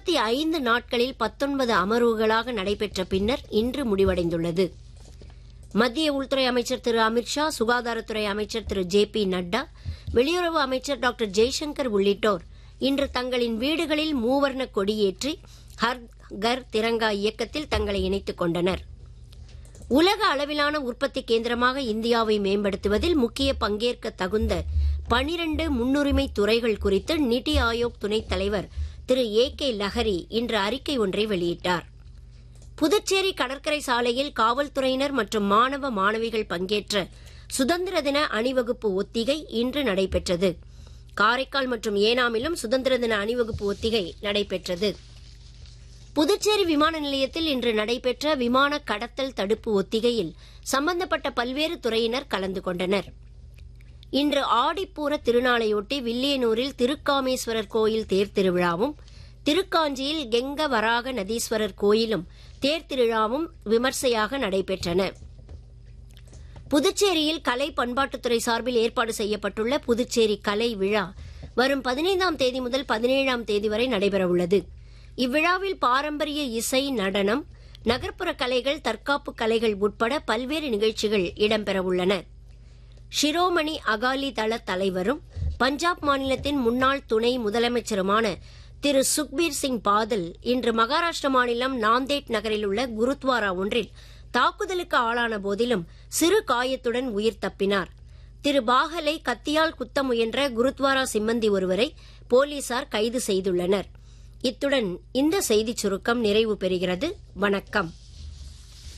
இருபத்தி ஐந்து நாட்களில் பத்தொன்பது அமர்வுகளாக நடைபெற்ற பின்னர் இன்று முடிவடைந்துள்ளது மத்திய உள்துறை அமைச்சர் திரு அமித்ஷா சுகாதாரத்துறை அமைச்சர் திரு ஜே பி நட்டா வெளியுறவு அமைச்சர் டாக்டர் ஜெய்சங்கர் உள்ளிட்டோர் இன்று தங்களின் வீடுகளில் மூவர்ண கொடியேற்றி ஹர் கர் திரங்கா இயக்கத்தில் தங்களை இணைத்துக் கொண்டனர் உலக அளவிலான உற்பத்தி கேந்திரமாக இந்தியாவை மேம்படுத்துவதில் முக்கிய பங்கேற்க தகுந்த பனிரண்டு முன்னுரிமை துறைகள் குறித்து நிதி ஆயோக் துணைத் தலைவர் திரு ஏ கே லஹரி இன்று அறிக்கை ஒன்றை வெளியிட்டார் புதுச்சேரி கடற்கரை சாலையில் காவல்துறையினர் மற்றும் மாணவ மாணவிகள் பங்கேற்ற சுதந்திர தின அணிவகுப்பு ஒத்திகை இன்று நடைபெற்றது காரைக்கால் மற்றும் ஏனாமிலும் சுதந்திர தின அணிவகுப்பு ஒத்திகை நடைபெற்றது புதுச்சேரி விமான நிலையத்தில் இன்று நடைபெற்ற விமான கடத்தல் தடுப்பு ஒத்திகையில் சம்பந்தப்பட்ட பல்வேறு துறையினர் கலந்து கொண்டனர் இன்று ஆடிப்பூர திருநாளையொட்டி வில்லியனூரில் திருக்காமேஸ்வரர் கோயில் தேர் திருவிழாவும் திருக்காஞ்சியில் கெங்க வராக நதீஸ்வரர் கோயிலும் தேர் திருவிழாவும் விமர்சையாக நடைபெற்றன புதுச்சேரியில் கலை பண்பாட்டுத்துறை சார்பில் ஏற்பாடு செய்யப்பட்டுள்ள புதுச்சேரி கலை விழா வரும் பதினைந்தாம் தேதி முதல் பதினேழாம் தேதி வரை நடைபெறவுள்ளது இவ்விழாவில் பாரம்பரிய இசை நடனம் நகர்ப்புற கலைகள் தற்காப்பு கலைகள் உட்பட பல்வேறு நிகழ்ச்சிகள் இடம்பெறவுள்ளன ஷிரோமணி அகாலி தள தலைவரும் பஞ்சாப் மாநிலத்தின் முன்னாள் துணை முதலமைச்சருமான திரு சுக்பீர் சிங் பாதல் இன்று மகாராஷ்டிர மாநிலம் நாந்தேட் நகரில் உள்ள குருத்வாரா ஒன்றில் தாக்குதலுக்கு ஆளான போதிலும் சிறு காயத்துடன் உயிர் தப்பினார் திரு பாகலை கத்தியால் குத்த முயன்ற குருத்வாரா சிம்மந்தி ஒருவரை போலீசார் கைது செய்துள்ளனர் இத்துடன் இந்த செய்திச் சுருக்கம் நிறைவு பெறுகிறது வணக்கம்